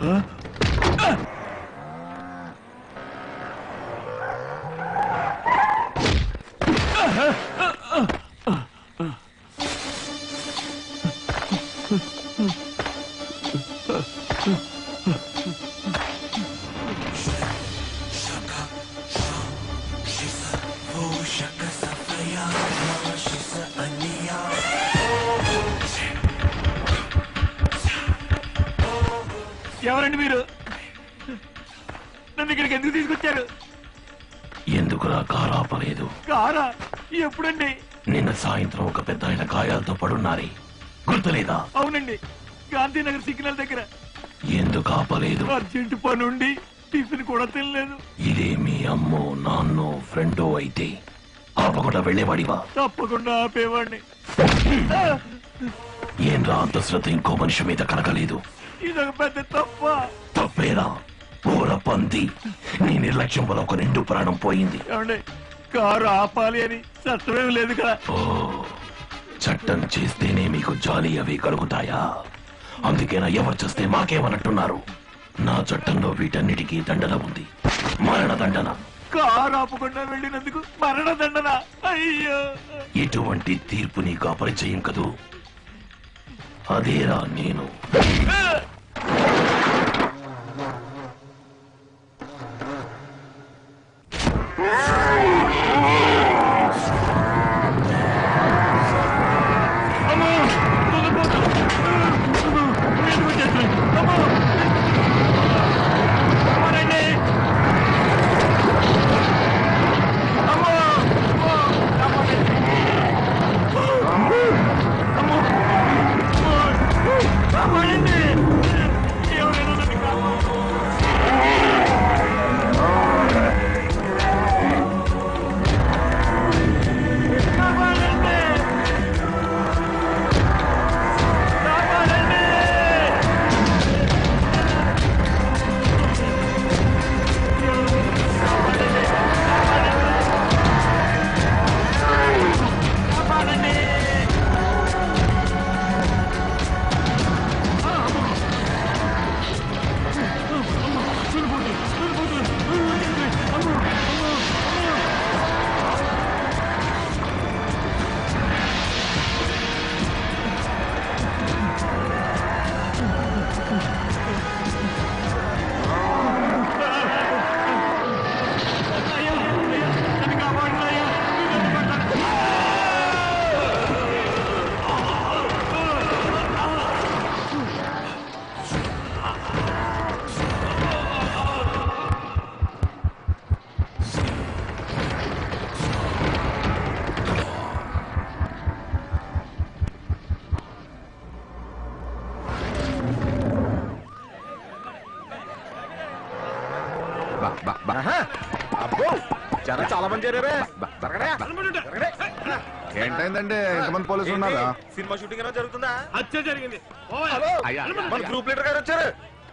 ఎవరండి మీరు నన్ను ఇక్కడికి ఎందుకు తీసుకొచ్చారు ఎందుకురా కారు ఆపలేదు కారా ఎప్పుడండి నిన్న సాయంత్రం ఒక పెద్ద ఆయన గాయాలతో పడున్నారే గుర్తులేదా అవునండి గాంధీనగర్ సిగ్నల్ దగ్గర ఎందుకు ఆపలేదు అర్జెంట్ పని ఉండి టిఫిన్ కూడా తినలేదు ఇదే మీ అమ్మో నాన్నో ఫ్రెండో అయితే ఆపకుండా వెళ్ళేవాడివా తప్పకుండా ఆపేవాడిని ఏంరా అంత శ్రద్ధ ఇంకో మనిషి మీద కలగలేదు ఇదొక పెద్ద తప్ప తప్పేరా ఊర పంది నీ నిర్లక్ష్యం వల్ల ఒక నిండు ప్రాణం పోయింది ఏమండి కారు ఆపాలి అని చట్టమేం లేదు కదా ఓ చట్టం చేస్తేనే మీకు జాలి అవి కలుగుతాయా అందుకేనా ఎవరు చేస్తే మాకేమన్నట్టున్నారు నా చట్టంలో వీటన్నిటికీ దండన ఉంది మరణ దండన కారు ఆపకుండా వెళ్ళినందుకు మరణ దండన అయ్యో ఎటువంటి తీర్పు నీకు అపరిచయం కదూ అదేరా నేను అమ్మో దొంగపోతు. అమ్మో, ఎందుకు వచ్చేస్తున్నాయి? అమ్మో అమ్మోనండి. అమ్మో, అమ్మో, అమ్మోనండి. అమ్మో, అమ్మో, అమ్మోనండి. ఎవరైనా నన్ను కాపాడండి. కాపాడండి. కాపాడండి. కాపాడండి. అయ్యా, అయ్యా, నన్ను కాపాడండి అయ్యా. నన్ను కాపాడండి. అబ్బో జనం చాలా మంది చేరారే ఏంటైందండి ఎంతమంది పోలీసులు ఉన్నారా సినిమా షూటింగ్ ఏమైనా జరుగుతుందా హత్య జరిగింది హలో అయ్యా, అయ్యా, మన గ్రూప్ లీడర్ గారు వచ్చారు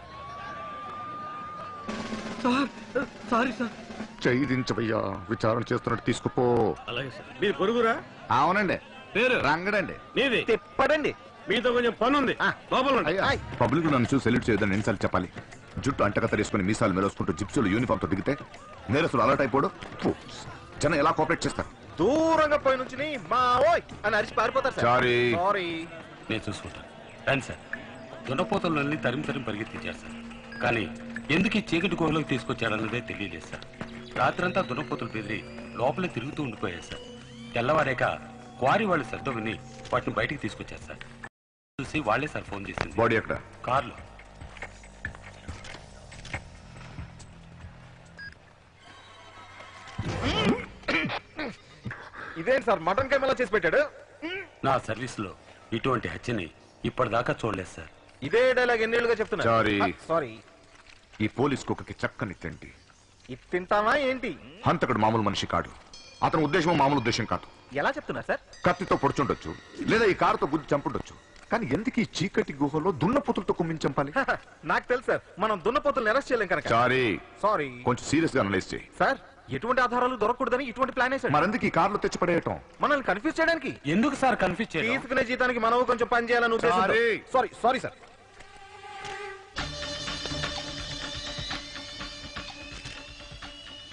సార్ సారీ సార్ చెయ్యి దించబయ్యా విచారణ చేస్తున్నట్టు తీసుకుపో అలాగే సార్ మీరు పొరుగురా అవునండి పేరు రంగడండి నీది తిప్పడండి మీతో కొంచెం పని ఉంది లోపల ఉండండి. అయ్యా పబ్లిక్ నన్ను చూసి సెల్యూట్ చేయదని ఎన్నిసార్లు చెప్పాలి జుట్టు అంటకత్త వేసుకుని మీసాలు మెరోసుకుంటూ జిప్సులు యూనిఫామ్ తో దిగితే నేరస్తులు అలర్ట్ అయిపోడు ఫు, జనం ఎలా కోఆపరేట్ చేస్తారు దూరంగా పోయి నుంచి మా ఓయ్ అని అరిచి పారిపోతారు సార్ సారీ సారీ నేను చూసుకుంటాను రండి సార్ దున్నపోతలని తరిమి తరిమి పరిగెత్తించారు సార్ కానీ ఎందుకు ఈ చీకటి గుహలోకి తీసుకొచ్చాడన్నదే తెలియలేదు సార్ రాత్రంతా దున్నపోతులు బెదిరి లోపలే తిరుగుతూ ఉండిపోయారు సార్ తెల్లవారాక క్వారీ వాళ్ళు శ్రద్ధ విని వాటిని బయటికి తీసుకొచ్చారు సార్ చూసి వాళ్ళే సార్ ఫోన్ చేసింది బాడీ ఎక్కడ కార్లో ఇదేంటి సార్ మటన్ కెమెలా చేసి పెట్టాడు నా సర్వీస్లో ఇటువంటి హత్యని ఇప్పటిదాకా చూడలేదు సార్ ఇదే డైలాగ్ ఎన్నేళ్ళుగా చెప్తున్నా Sorry. సారీ ఈ పోలీస్ కుక్కకి చక్కని తింటి ఇది తింటావా ఏంటి హంతకుడు మామూలు మనిషి కాడు అతని ఉద్దేశం మామూలు ఉద్దేశం కాదు ఎలా చెప్తున్నా సార్ కత్తితో పొడుచుండొచ్చు లేదా ఈ కారుతో గుద్ది చంపుండొచ్చు కానీ ఎందుకు ఈ చీకటి గుహలో దున్నపోతులతో కుమ్మిని చంపాలి నాకు తెలుసు సార్ మనం దున్నపోతులను అరెస్ట్ చేయలేం కనుక సారీ సారీ కొంచెం సీరియస్ గా అనలైజ్ చేయి సార్ ఎటువంటి ఆధారాలు దొరకకూడదని ఇటువంటి ప్లాన్ వేసాడు మరెందుకు ఈ కార్లో తెచ్చి పడేయటం మనల్ని కన్ఫ్యూజ్ చేయడానికి ఎందుకు సార్ కన్ఫ్యూజ్ చేయడం తీసుకునే జీతానికి మనం కొంచెం పని చేయాలని ఉద్దేశం Sorry. సారీ సారీ సార్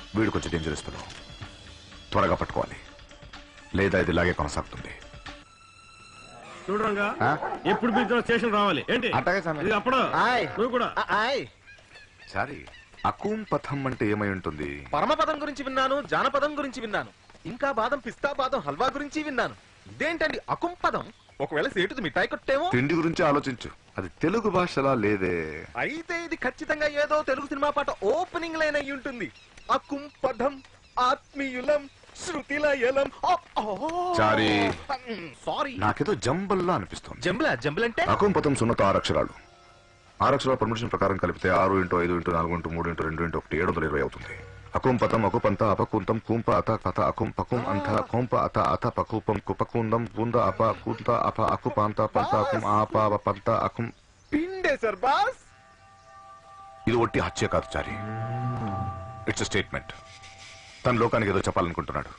వీడు కొంచెం డేంజరస్ పిల్లలు త్వరగా పట్టుకోవాలి లేదా ఇది ఇలాగే కొనసాగుతుంది చూడరంగా ఆ? ఎప్పుడు మీతో స్టేషన్ రావాలి ఏంటి అట్టగే స్వామి. ఇది అప్పుడు ఆయ్. నువ్వు కూడా ఆ, ఆయ్ సారీ అకూం పథం అంటే ఏమై ఉంటుంది పరమపదం గురించి విన్నాను జానపదం గురించి విన్నాను ఇంకా బాదం పిస్తా బాదం హల్వా గురించి విన్నాను ఇదేంటండి అకుంపదం ఒకవేళ సేటుది మిఠాయి కొట్టేమో తిండి గురించి ఆలోచించు అది తెలుగు భాషలా లేదే అయితే ఇది ఖచ్చితంగా ఏదో తెలుగు సినిమా పాట ఓపెనింగ్ లైన్ అయి ఉంటుంది అకుంపదం ఆత్మీయులం శృతిలయలం చారి. సారీ నాకేదో జంబల్లా అనిపిస్తుంది జంబులా జంబుల్ అంటే అకూం పథం సున్నత ఆరు అక్షరాలు ఆరు అక్షరాల పర్మిషన్ ప్రకారం కలిపితే ఆరు ఇంటూ ఐదు ఇంటూ నాలుగు ఇంటూ మూడు ఇంటూ రెండు ఇంటూ ఒకటి ఏడు వందల ఇరవై అవుతుంది అకుం పతం అకుపంత అపకుంతం కుంప అత కథ అకుం పకుం అంత కొంప అత అత పకుపం కుపకుందం పూంద అప కుంత అప అకుపాంత పంత అకుం ఆప అప పంత అకుం పిండే సార్ బాస్ ఇది ఒట్టి హత్య కాదు చారి ఇట్స్ స్టేట్మెంట్ తన లోకానికి ఏదో చెప్పాలనుకుంటున్నాడు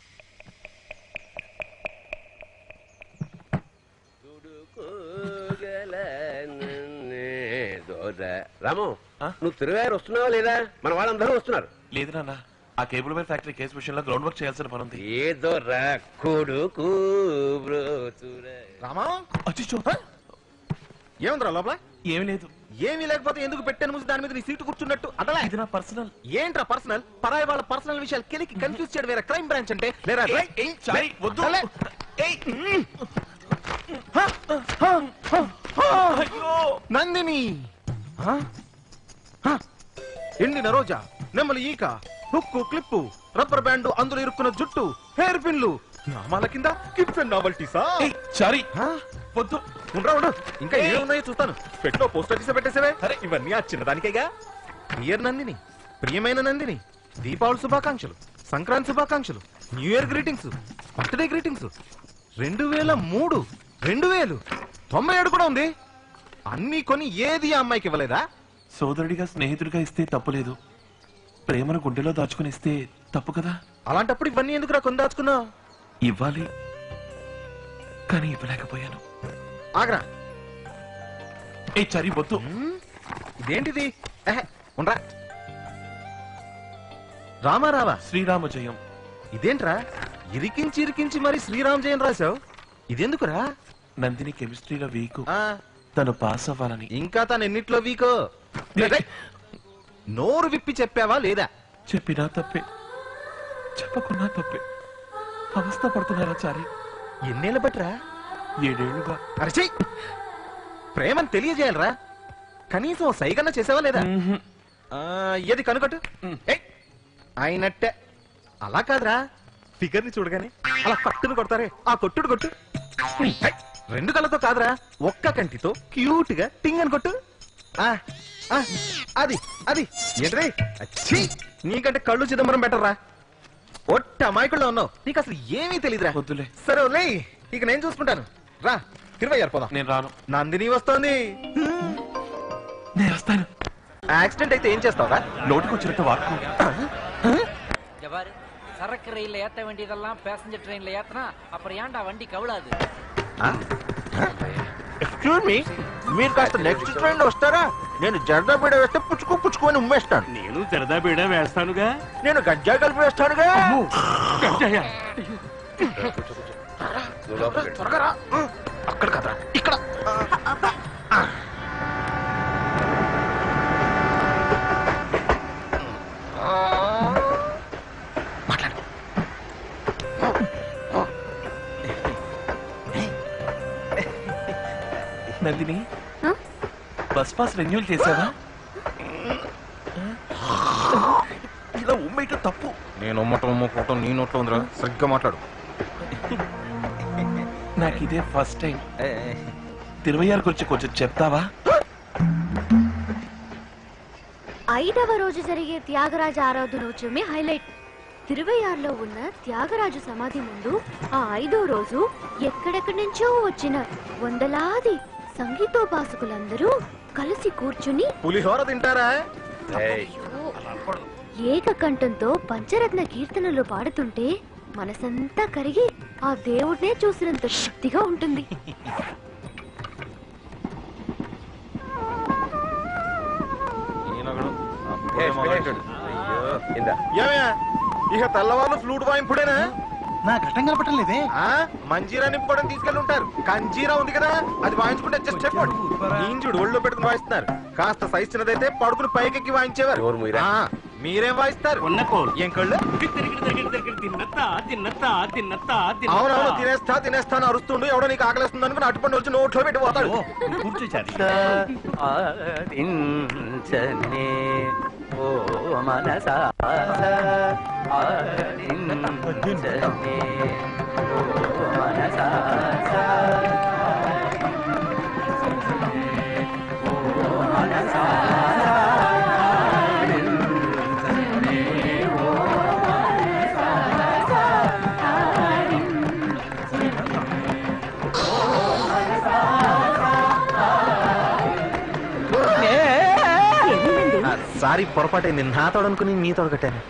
రాము నువ్వు తిరుగారు వస్తున్నావా లేదా మన వాళ్ళందరూ వస్తున్నారు లేదు నాన్న ఆ కేబుల్ వైర్ ఫ్యాక్టరీ కేసు విషయంలో గ్రౌండ్ వర్క్ చేయాల్సిన పని ఉంది ఏదో రా కొడుకు బ్రోతురా. రామా అచ్చిచ్చో ఏముందిరా లోపల ఏమీ లేదు ఏమీ లేకపోతే ఎందుకు పెట్టాను మూసి దాని మీద నీ సీటు కూర్చున్నట్టు అదలా ఇది నా పర్సనల్ ఏంట్రా పర్సనల్ పరాయి వాళ్ళ పర్సనల్ విషయాలు కెలికి కన్ఫ్యూజ్ చేయడం వేరే క్రైమ్ బ్రాంచ్ అంటే లేరా రేయ్, చారి, వద్దు. అదలే. ఏయ్. అయ్యో నందిని హ? హ? ఎండిన రోజా నెమ్మలి ఈక హుక్కు క్లిప్పు రబ్బర్ బ్యాండ్ అందులో ఇరుక్కున్న జుట్టు హెయిర్ పిన్లు నామాల కింద కిడ్స్ అండ్ నావల్టీసా ఏయ్, చారి వద్దు ఉండరా ఉండు ఇంకా ఏమున్నాయో చూస్తాను పెట్లో పోస్టర్ తీసి పెట్టేసేవే అరే ఇవన్నీ ఆ చిన్నదానికేగా డియర్ నందిని ప్రియమైన నందిని దీపావళి శుభాకాంక్షలు సంక్రాంతి శుభాకాంక్షలు new year greetings birthday greetings రెండు వేల మూడు రెండు వేలు తొంభై ఏడు కూడా ఉంది అన్ని కొని ఏది ఆ అమ్మాయికి ఇవ్వలేదా సోదరుడిగా స్నేహితుడిగా ఇస్తే తప్పులేదు ప్రేమను గుండెలో దాచుకుని ఇస్తే తప్పు కదా అలాంటప్పుడు ఇవన్నీ ఎందుకురా కొని దాచుకున్నావు ఇవ్వాలి కానీ ఇవ్వలేకపోయాను ఆగరా ఏ చరి వద్దు హ్మ్? ఇదేంటిది ఎహె, ఉండ్రా రామారావా శ్రీరామ జయం ఇదేంట్రా ఇరికించి ఇరికించి మరి శ్రీరామ్ జయం రాశావు ఇదెందుకురా నందిని కెమిస్ట్రీలో వీకు ఆ, తను పాస్ అవ్వాలని ఇంకా తను ఎన్నిట్లో వీకో రేయ్, నోరు విప్పి చెప్పావా లేదా చెప్పినా తప్పే చెప్పకున్నా తప్పే అవస్థ పడుతున్నారా చారి ఎన్నేళ్ళ బట్రా ఏడేళ్లుగా అరచై ప్రేమను తెలియజేయాలరా కనీసం ఓ సైగన్న చేసావా లేదా ఆ, ఏది కనుకట్టు ఏయ్, అయినట్టే అలా కాదురా ఫిగర్ ని చూడగానే అలా పట్టును కొడతారే ఆ కొట్టుడు కొట్టు ఏయ్, రెండు కళ్ళతో కాదురా ఒక్క కంటితో క్యూట్ గా టింగ్ అని కొట్టు ఆ, ఆ, అది అది ఏంటది అచ్చీ నీకంటే కళ్ళు చిదంబరం బెటర్రా ఒట్ట అమాయకుల్లో ఉన్నావు నీకు అసలు ఏమీ తెలియదురా వద్దులే సరే వదిలే ఇక నేను చూసుకుంటాను రా తిరువయ్యారు పోదాం నేను రాను నందిని వస్తోంది నేను వస్తాను యాక్సిడెంట్ అయితే ఏం చేస్తావురా నోటికొచ్చినట్టు వాడుకో ஜவாரு சரக்கு ரயில்ல ஏத்த வேண்டியதெல்லாம் பேசஞ்சர் ட்ரெயின்ல ஏத்தனா அப்புறம் ஏன்டா வண்டி கவுளாது ఎక్స్క్యూజ్ మీ మీరు కాస్త నెక్స్ట్ ట్రైన్ లో వస్తారా నేను జర్దా బీడ వేస్తే పుచ్చుకో పుచ్చుకొని ఉమ్మేస్తాను నేను జరదా బీడ వేస్తానుగా నేను గజ్జా కలిపి వేస్తానుగా గంజాయ. నువ్వు లోపలికి వెళ్ళు. త్వరగా రా అక్కడ కదరా ఇక్కడ నందిని బస్ పాస్ రెన్యూల్ చేసావా ఇలా ఉమ్మేయటం తప్పు నేను ఉమ్మటం ఉమ్మకోవటం నీ నోట్లో ఉందిరా సరిగ్గా మాట్లాడు నాకు ఇదే ఫస్ట్ టైం తిరువయ్యారు గురించి కొంచెం చెప్తావా ఐదవ రోజు జరిగే త్యాగరాజ ఆరాధనోత్సవమే హైలైట్ తిరువయ్యారులో ఉన్న త్యాగరాజు సమాధి ముందు ఆ ఐదో రోజు ఎక్కడెక్కడి నుంచో వచ్చిన వందలాది సంగీతోపాసకులందరూ కలిసి కూర్చుని పులిహోర తింటారా ఏయ్, ఏకకంఠంతో పంచరత్న కీర్తనలు పాడుతుంటే మనసంతా కరిగి ఆ దేవుడినే చూసినంత శక్తిగా ఉంటుంది ఈయనొకడు అప్పుడే మొదలెట్టాడు. ఇందా ఏమయ్యా ఇక తెల్లవాళ్ళు ఫ్లూట్ వాయింపుడేనా నా ఘట్టం కనపడటం లేదే ఆ మంజీరా నింపుకోవడం తీసుకెళ్ళి ఉంటారు కంజీరా ఉంది కదా అది వాయించుకుంటే జస్ట్ చెప్పండి ఇంజుడు ఒళ్ళో పెట్టుకుని వాయిస్తున్నారు కాస్త సైజ్ చిన్నదైతే పడుకుని పైకెక్కి వాయించేవారు నోరు మూయరా. ఆ, మీరేం వాయిస్తారు ఉన్న కోల్ ఏం కళ్ళు తిన్నత్తా తిన్నత్తా తిన్నత్తా అవునవును తినేస్తా తినేస్తా అని అరుస్తుండు ఎవడో నీకు ఆకలిస్తుంది అనుకుని అటుపండి వచ్చి నోట్లో పెట్టి పోతాడు కూర్చోచారి ఆదించనే ఓ మనసా ఆదించనే ఓ మనసా ఓ మనసా సారీ పొరపాటైంది నా తోడనుకుని నీ తోడు కట్టాను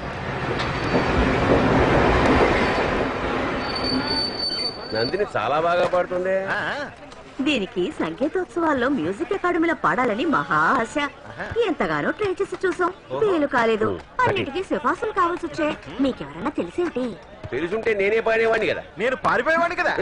నందిని చాలా బాగా పాడుతుంది దీనికి సంగీతోత్సవాల్లో మ్యూజిక్ అకాడమీలో పాడాలని మహా ఆశ ఎంతగానో ట్రై చేసి చూసాం వీలు కాలేదు అన్నిటికీ సిఫార్సులు కావాల్సి వచ్చే మీకెవరన్నా తెలిసేంటి తెలుసుంటే నేనే పాడేవాడిని కదా నేను పారిపోయేవాడిని కదా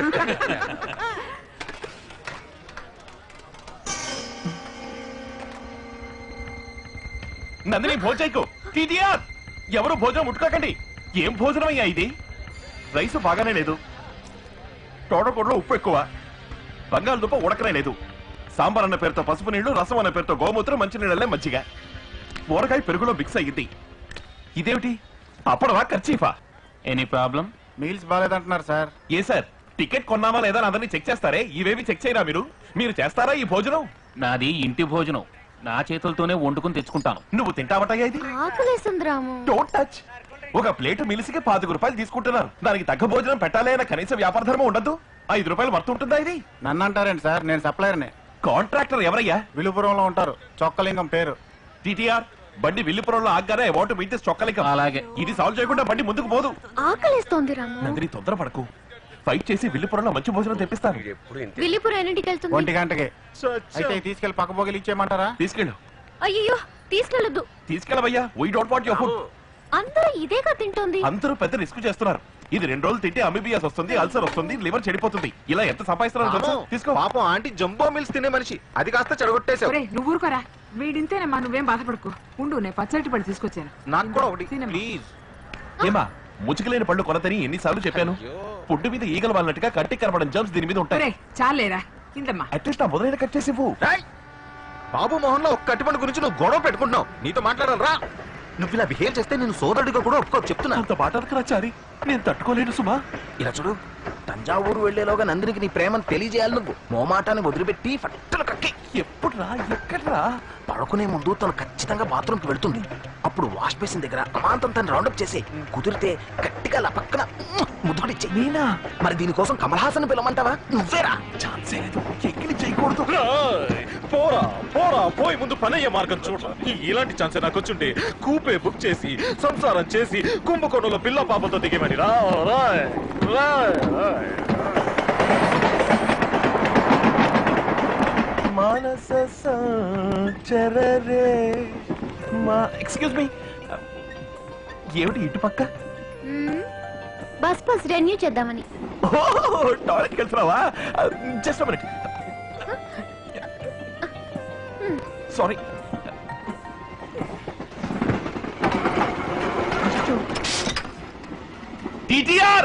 నందిని భోజైకో టీటీఆర్ ఎవరు భోజనం ముట్టుకోకండి ఏం భోజనం అయ్యా ఇది రైసు బాగానే లేదు తోటకూరలో ఉప్పు ఎక్కువ బంగాళదుంప ఉడకనే లేదు సాంబార్ అన్న పేరుతో పసుపు నీళ్లు రసం అన్న పేరుతో గోమూత్రం మంచినీళ్ళే మజ్జిగ ఊరగాయ పెరుగులో మిక్స్ అయ్యింది ఇదేమిటి అప్పడవా ఖర్చీఫా ఎనీ ప్రాబ్లం మీల్స్ బాగాలేదంటున్నారు సార్ ఏ సార్ టికెట్ కొన్నామా లేదా అని అందరినీ చెక్ చేస్తారే ఇవేవి చెక్ చేయరా మీరు మీరు చేస్తారా ఈ భోజనం నాది ఇంటి భోజనం నా చేతులతోనే వండుకుని తెచ్చుకుంటాను నువ్వు తింటావటయ్యా ఇది ఆకలేస్తుంది రాము డోంట్ టచ్ ఒక ప్లేట్ మిలిసికి పాతిక రూపాయలు తీసుకుంటున్నారు దానికి తగ్గ భోజనం పెట్టాలి అన్న కనీస వ్యాపార ధర్మం ఉండదు ఐదు రూపాయలు వర్త్ ఉంటుందా ఇది నన్ను అంటారేంటి సార్ నేను సప్లయర్ని కాంట్రాక్టర్ ఎవరయ్యా విలుపురంలో ఉంటారు చొక్కలింగం పేరు టీటీఆర్ బండి విల్లుపురంలో ఆగ్గానే అమౌంట్ మీతే చొక్కలిక అలాగే. ఇది సాల్వ్ చేయకుండా బండి ముందుకు పోదు ఆకలేస్తోంది రాము నందిని తొందర పడకు ఫైట్ చేసి విల్లుపురంలో మంచి భోజనం తెప్పిస్తాను ఎప్పుడు ఇంతే విల్లిపురం ఎన్నింటికి వెళ్తుంది ఒంటి గంటకి అయితే ఇవి తీసుకెళ్లి పక్క పోగిలి ఇచ్చేయమంటారా తీసుకెళ్ళు అయ్యో తీసుకెళ్ళదు తీసుకెళ్ళవయ్యా why don't want your food అందరూ ఇదేగా తింటోంది అందరూ పెద్ద రిస్క్ చేస్తున్నారు ఇది రెండు రోజులు తింటే అమిబియాస్ వస్తుంది అల్సర్ వస్తుంది లివర్ చెడిపోతుంది ఇలా ఎంత సంపాదిస్తున్నారో తెలుసా? తీసుకో పాపం ఆంటీ జంబో మిల్స్ తినే మనిషి అది కాస్త చెడగొట్టేశావు ఒరేయ్, నువ్వు ఊరుకోరా వీడింతేనమ్మా నువ్వేం బాధపడకు ఉండు నేను పచ్చడి పడి తీసుకొచ్చాను నాకు కూడా ఒకటి తినమ్మా. ప్లీజ్ ఏమా ముచ్చుకులేని పళ్ళు కొనతని ఎన్నిసార్లు చెప్పాను పుడ్డు మీద ఈగలు వాళ్ళనట్టుగా కంటికి కనబడని జమ్స్ దీని మీద ఉంటాయి ఒరే చాలేరా ఇందమ్మా అట్లీస్ట్ నా మొదలైన కట్ చేసి ఇవ్వు. ఏయ్! బాబు మోహన్ లో ఒక్క అట్టిపండు గురించి నువ్వు గొడవ పెట్టుకుంటున్నావు నీతో మాట్లాడాలరా నువ్వు ఇలా బిహేవ్ చేస్తే నేను సోదరుడిగా కూడా ఒప్పుకో చెప్తున్నా అంత మాట చారి నేను తట్టుకోలేను సుమా ఇలా చూడు తంజావూరు వెళ్లేలోగా నందినికి నీ ప్రేమను తెలియజేయాలి నువ్వు మోమాటాన్ని వదిలిపెట్టి ఫట్టులు కక్కి ఎప్పుడు రా ఎక్కడ్రా పడుకునే ముందు తను ఖచ్చితంగా బాత్రూమ్ కి వెళ్తుంది అప్పుడు వాష్ బేసిన్ దగ్గర అమాంతం తను రౌండప్ చేసి కుదిరితే గట్టిగా అలా పక్కన ముద్దుడిచ్చే నేనా మరి దీనికోసం కమల్ హాసన్ పిలవమంటావా నువ్వేరా ఛాన్సే లేదు ఎక్కిలి చేయకూడదు పోరా పోరా పోయి ముందు పనయ్యే మార్గం చూడరా ఇలాంటి ఛాన్స్ నాకు వచ్చుంటే కూపే బుక్ చేసి సంసారం చేసి కుంభకోణంలో పిల్ల పాపతో దిగేమని రా రాయ్, రాయ్, రాయ్. మానస సంచరరే మా ఎక్స్క్యూజ్ మీ ఏమిటి ఇటు పక్క మ్మ్. బస్ బస్ రెన్యూ చేద్దామని టాయిలెట్కి వెళ్తున్నావా జస్ట్ మినిట్ సారీ టీటీఆర్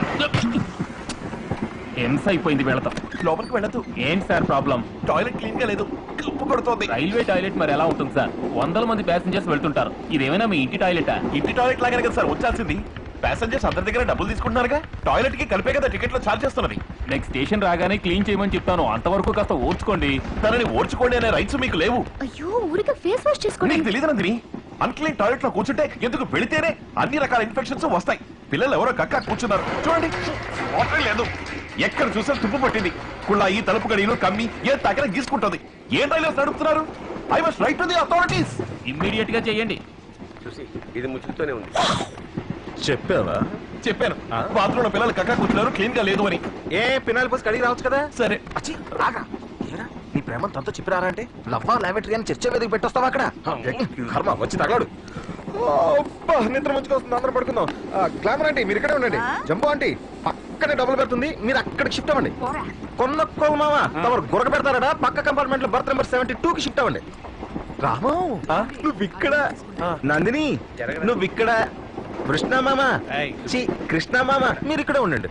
హింస అయిపోయింది వెళతాం లోపలికి వెళ్ళదు ఏంటి సార్ ప్రాబ్లం టాయిలెట్ క్లీన్ గా లేదు కప్పు కొడుతోంది రైల్వే టాయిలెట్ మరి ఎలా ఉంటుంది సార్ వందల మంది ప్యాసింజర్స్ వెళ్తుంటారు ఇదేమైనా మీ ఇంటి టాయిలెటా ఇంటి టాయిలెట్ లాగానే కదా సార్ వచ్చాల్సింది ప్యాసింజర్స్ అందరి దగ్గర డబ్బులు తీసుకుంటున్నారుగా టాయిలెట్ కి కలిపే కదా టికెట్ లో చార్జ్ చేస్తున్నది నెక్స్ట్ స్టేషన్ రాగానే క్లీన్ చేయమని చెప్తాను అంతవరకు కాస్త ఓర్చుకోండి తనని ఓడ్చుకోండి అనే రైట్స్ మీకు లేవు అయ్యో ఊరికే ఫేస్ వాష్ చేసుకోండి నీకు తెలియదు నందిని అన్క్లీన్ టాయిలెట్ లో కూర్చుంటే ఎందుకు వెళితేనే అన్ని రకాల ఇన్ఫెక్షన్స్ వస్తాయి పిల్లలు ఎవరో కక్క కూర్చున్నారు చూడండి వాటర్ లేదు ఎక్కడ చూసినా తుప్పు పట్టింది కుళ్ళాయి తలుపు గడియలు కమ్మి ఏ తగ్గర గీసుకుంటుంది ఏం రైల్వేస్ నడుపుతున్నారు I must write to the authorities immediate గా చేయండి చూసి ఇది ముచ్చుకుతూనే ఉంది చెప్పావా చెప్పాను బాత్రూమ్ పిల్లలు కక్క కూర్చున్నారు క్లీన్ గా లేదు అని ఏ పినాలి పోసి కడిగి రావచ్చు కదా సరే అచ్చి రాగా ఏరా నీ ప్రేమ తనతో చెప్పిరారా అంటే లవ్వా లాబెటరీ అని చర్చ వెతికి పెట్టొస్తావా అక్కడ కర్మ వచ్చి తగలడు అబ్బా, నిద్ర మంచిగా వస్తుంది అందరం పడుకుందాం ఆ, గ్లామర్ ఆంటీ మీరు ఇక్కడే ఉండండి జంబో ఆంటీ పక్కనే డబుల్ పెడుతుంది మీరు అక్కడికి షిఫ్ట్ అవ్వండి కొన్న కోల్ మామ తమరు గురక పెడతారట పక్క కంపార్ట్మెంట్ లో బర్త్ నెంబర్ సెవెంటీ టూ కి షిఫ్ట్ అవ్వండి రామం నువ్వు ఇక్కడ నందిని నువ్వు ఇక్కడ కృష్ణ మామ చి కృష్ణ మామ మీరు ఇక్కడే ఉండండి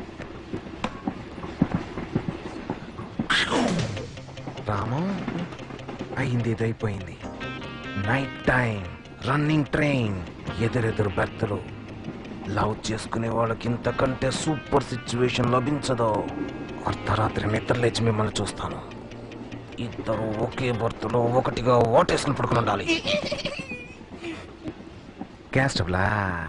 రామం అయింది ఇదైపోయింది నైట్ టైం రన్నింగ్ ట్రైన్ ఎదురెదురు బెర్తలు లవ్ చేసుకునే వాళ్ళకి ఇంతకంటే సూపర్ సిచ్యువేషన్ లభించదు అర్ధరాత్రి నిద్ర లేచి మిమ్మల్ని చూస్తాను ఇద్దరు ఒకే బర్త్లో ఒకటిగా ఓటేసుకుని పడుకుని ఉండాలి గ్యాస్ స్టవ్లా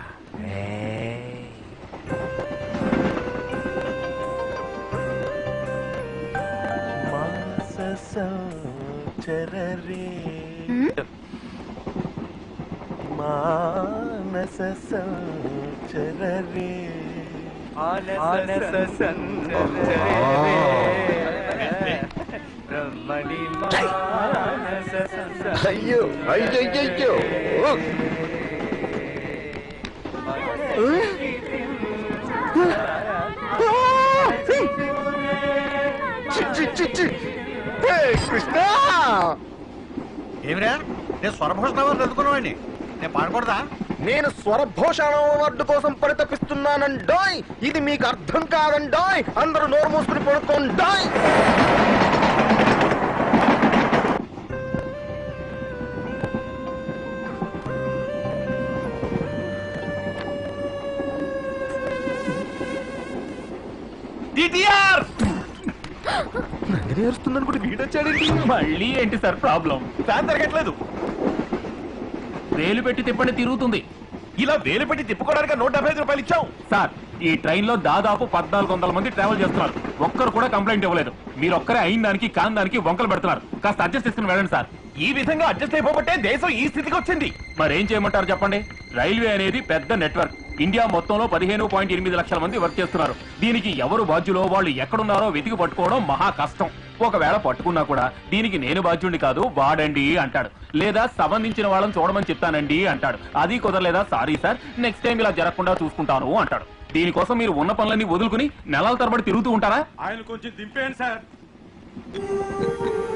మానస సంచరరే మానస సంచరరే బ్రహ్మణి మానస అయ్యో అయ్యో కృష్ణ ఏమిరా నేను స్వరభూషణం చదువుకున్నావండి నేను పాడకూడదా నేను స్వరభూషణ అవార్డు కోసం పరితపిస్తున్నానండోయ్ ఇది మీకు అర్థం కాదండోయ్ అందరూ నోరు మూసుకుని పడుకోండాయ్ డిటిఆర్ నందిని ఏరుస్తుందని కూడా వీడొచ్చాడండి మళ్ళీ ఏంటి సార్ ప్రాబ్లం ఫ్యాన్ తిరగట్లేదు వేలు పెట్టి తిప్పండి తిరుగుతుంది ఇలా వేలు పెట్టి తిప్పుకోవడానికి నూట డెబ్బై ఐదు రూపాయలు ఇచ్చాం సార్ ఈ ట్రైన్ లో దాదాపు పద్నాలుగు వందల మంది ట్రావెల్ చేస్తున్నారు ఒక్కరు కూడా కంప్లైంట్ ఇవ్వలేదు మీరు ఒక్కరే అయిన దానికి కాని దానికి వంకలు పెడుతున్నారు కాస్త అడ్జస్ట్ చేసుకుని వెళ్ళండి సార్ ఈ విధంగా అడ్జస్ట్ అయిపోబట్టే దేశం ఈ స్థితికి వచ్చింది మరేం చేయమంటారు చెప్పండి రైల్వే అనేది పెద్ద నెట్వర్క్ ఇండియా మొత్తంలో పదిహేను పాయింట్ ఎనిమిది లక్షల మంది వర్క్ చేస్తున్నారు దీనికి ఎవరు బాధ్యులో వాళ్ళు ఎక్కడున్నారో వెతికి పట్టుకోవడం మహా కష్టం ఒకవేళ పట్టుకున్నా కూడా దీనికి నేను బాధ్యుడిని కాదు వాడండి అంటాడు లేదా సంబంధించిన వాళ్ళని చూడమని చెప్తానండి అంటాడు అది కుదరలేదా సారీ సార్ నెక్స్ట్ టైం ఇలా జరగకుండా చూసుకుంటాను అంటాడు దీనికోసం మీరు ఉన్న పనులన్నీ వదులుకుని నెలల తరబడి తిరుగుతూ ఉంటారా ఆయన కొంచెం దింపేయండి సార్